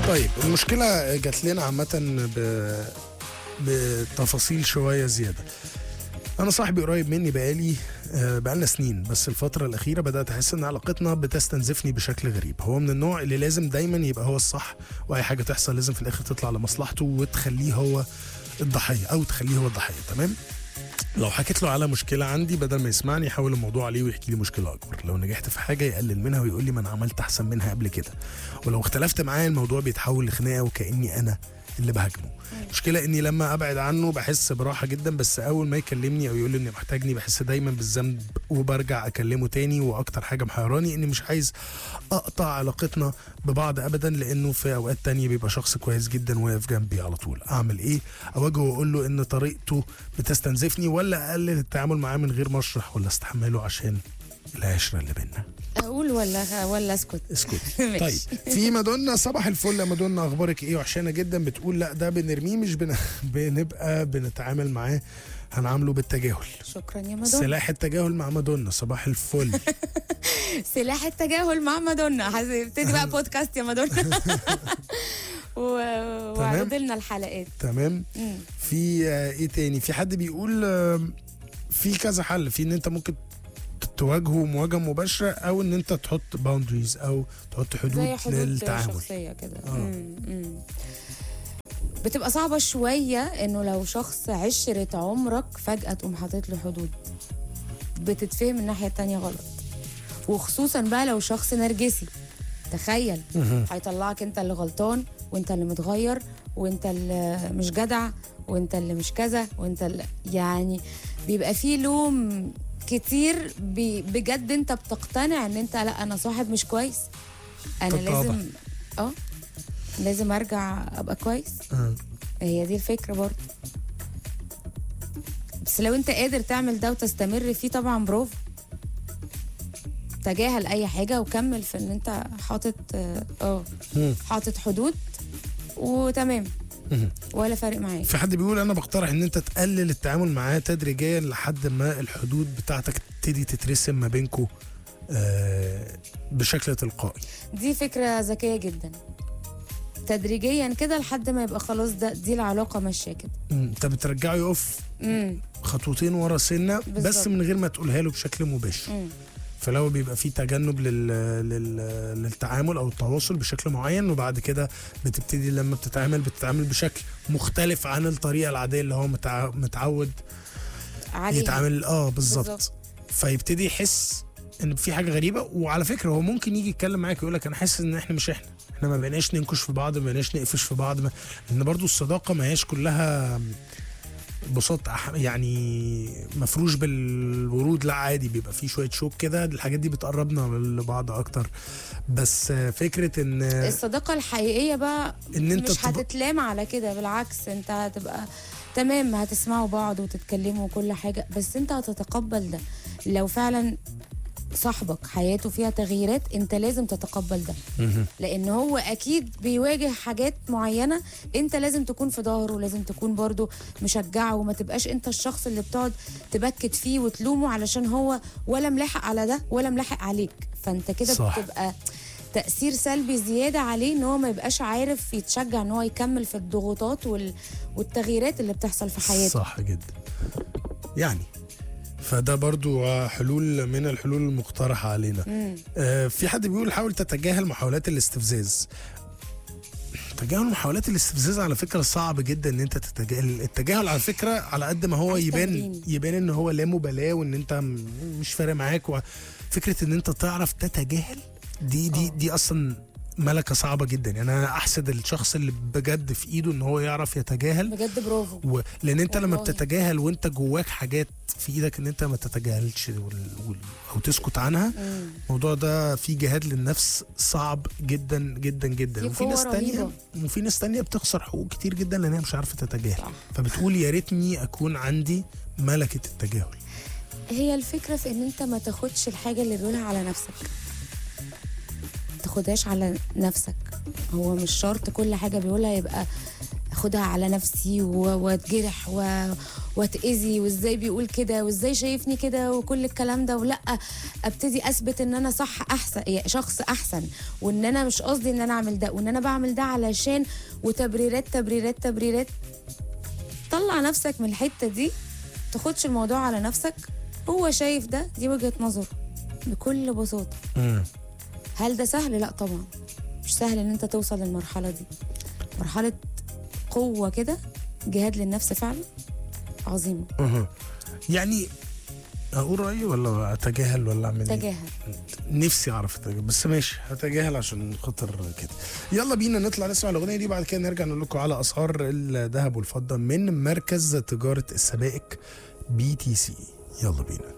طيب المشكلة جات لنا عامة ب... بتفاصيل شوية زيادة أنا صاحبي قريب مني بقالي آه، بقالنا سنين بس الفترة الأخيرة بدأت أحس إن علاقتنا بتستنزفني بشكل غريب هو من النوع اللي لازم دايما يبقى هو الصح وأي حاجة تحصل لازم في الآخر تطلع لمصلحته وتخليه هو الضحية أو تخليه هو الضحية تمام لو حكيت له على مشكلة عندي بدل ما يسمعني يحول الموضوع عليه ويحكي لي مشكلة أكبر لو نجحت في حاجة يقلل منها ويقول لي ما أنا عملت أحسن منها قبل كده ولو اختلفت معاه الموضوع بيتحول لخناقة وكأني أنا اللي بهاجمه المشكلة إني لما أبعد عنه بحس براحة جدا بس أول ما يكلمني أو يقول لي إنه محتاجني بحس دايما بالذنب وبرجع أكلمه تاني وأكتر حاجة محيراني إني مش عايز أقطع علاقتنا ببعض أبدا لأنه في أوقات تانية بيبقى شخص كويس جدا واقف جنبي على طول أعمل إيه؟ أواجهه وأقول له إن طريقته بتستنزفني ولا أقلل التعامل معاه من غير ما أشرح ولا أستحمله عشان العشرة اللي بينا اقول ولا ولا اسكت اسكت ماشي. طيب في مادونا صباح الفل يا مادونا اخبارك ايه وحشانه جدا بتقول لا ده بنرميه مش بن... بنبقى بنتعامل معاه هنعامله بالتجاهل شكرا يا مادونا سلاح التجاهل مع مادونا صباح الفل سلاح التجاهل مع مادونا هتبتدي بقى بودكاست يا مادونا و... وعرض لنا الحلقات تمام مم. في آه، ايه تاني في حد بيقول آه، في كذا حل في ان انت ممكن تواجهه مواجهه مباشره او ان انت تحط باوندريز او تحط زي حدود حدود للتعامل شخصيه كده آه. مم، مم. بتبقى صعبة شوية انه لو شخص عشرة عمرك فجأة تقوم حاطط له حدود بتتفهم الناحية التانية غلط وخصوصا بقى لو شخص نرجسي تخيل مهم. هيطلعك انت اللي غلطان وانت اللي متغير وانت اللي مش جدع وانت اللي مش كذا وانت اللي يعني بيبقى فيه لوم كتير بي بجد انت بتقتنع ان انت لا انا صاحب مش كويس انا بالطبع. لازم اه لازم ارجع ابقى كويس آه. هي دي الفكره برضه بس لو انت قادر تعمل ده وتستمر فيه طبعا برافو تجاهل اي حاجه وكمل في ان انت حاطط اه آه، مم. حاطط حدود وتمام مهم. ولا فارق معاك في حد بيقول انا بقترح ان انت تقلل التعامل معاه تدريجيا لحد ما الحدود بتاعتك تبتدي تترسم ما بينكم آه بشكل تلقائي دي فكره ذكيه جدا تدريجيا كده لحد ما يبقى خلاص ده دي العلاقه ماشيه كده مم، انت بترجعه يقف امم خطوتين ورا سنه بس بالظبط. من غير ما تقولها له بشكل مباشر امم فلو بيبقى في تجنب لل... لل... للتعامل او التواصل بشكل معين وبعد كده بتبتدي لما بتتعامل بتتعامل بشكل مختلف عن الطريقه العاديه اللي هو متع... متعود عليها يتعامل اه بالظبط. بالظبط فيبتدي يحس ان في حاجه غريبه وعلى فكره هو ممكن يجي يتكلم معاك يقول لك انا حاسس ان احنا مش احنا احنا ما بقيناش ننكش في بعض ما بقيناش نقفش في بعض ما... لان برضو الصداقه ما هياش كلها بساط أح- يعني مفروش بالورود لا عادي بيبقى فيه شويه شوك كده الحاجات دي بتقربنا لبعض اكتر بس آه، فكره ان الصداقه الحقيقيه بقى ان انت مش تب- هتتلام على كده بالعكس انت هتبقى تمام هتسمعوا بعض وتتكلموا وكل حاجة بس انت هتتقبل ده لو فعلا صاحبك حياته فيها تغييرات انت لازم تتقبل ده مهم. لان هو اكيد بيواجه حاجات معينه انت لازم تكون في ظهره لازم تكون برضو مشجعه وما تبقاش انت الشخص اللي بتقعد تبكت فيه وتلومه علشان هو ولا ملاحق على ده ولا ملاحق عليك فانت كده صح. بتبقى تاثير سلبي زياده عليه ان هو ما يبقاش عارف يتشجع ان هو يكمل في الضغوطات وال... والتغييرات اللي بتحصل في حياته صح جدا يعني فده برضو حلول من الحلول المقترحة علينا مم. آه، في حد بيقول حاول تتجاهل محاولات الاستفزاز تجاهل محاولات الاستفزاز على فكرة صعب جدا ان انت تتجاهل التجاهل على فكرة على قد ما هو عايز يبان تمرين. يبان ان هو لا مبالاة وان انت م- مش فارق معاك و- فكرة ان انت تعرف تتجاهل دي دي آه. دي اصلا ملكة صعبة جدا يعني انا احسد الشخص اللي بجد في ايده ان هو يعرف يتجاهل بجد برافو و... لان انت لما والله. بتتجاهل وانت جواك حاجات في ايدك ان انت ما تتجاهلش وال... وال... او تسكت عنها مم. الموضوع ده فيه جهاد للنفس صعب جدا جدا جدا في وفي قوة ناس تانية رهيبة. وفي ناس تانية بتخسر حقوق كتير جدا لان هي مش عارفه تتجاهل صح. فبتقول يا ريتني اكون عندي ملكه التجاهل هي الفكرة في ان انت ما تاخدش الحاجة اللي بيقولها على نفسك تاخدهاش على نفسك هو مش شرط كل حاجة بيقولها يبقى اخدها على نفسي و- واتجرح و... واتاذي وازاي بيقول كده وازاي شايفني كده وكل الكلام ده ولا ابتدي اثبت ان انا صح احسن يعني شخص احسن وان انا مش قصدي ان انا اعمل ده وان انا بعمل ده علشان وتبريرات تبريرات تبريرات طلع نفسك من الحته دي تاخدش الموضوع على نفسك هو شايف ده دي وجهه نظره بكل بساطه مم. هل ده سهل لا طبعا مش سهل ان انت توصل للمرحله دي مرحله قوه كده جهاد للنفس فعلا عظيمه أها. يعني اقول رايي ولا اتجاهل ولا اعمل ايه؟ تجاهل نفسي اعرف اتجاهل بس ماشي هتجاهل عشان خاطر كده يلا بينا نطلع نسمع الاغنيه دي بعد كده نرجع نقول لكم على اسعار الذهب والفضه من مركز تجاره السبائك بي تي سي يلا بينا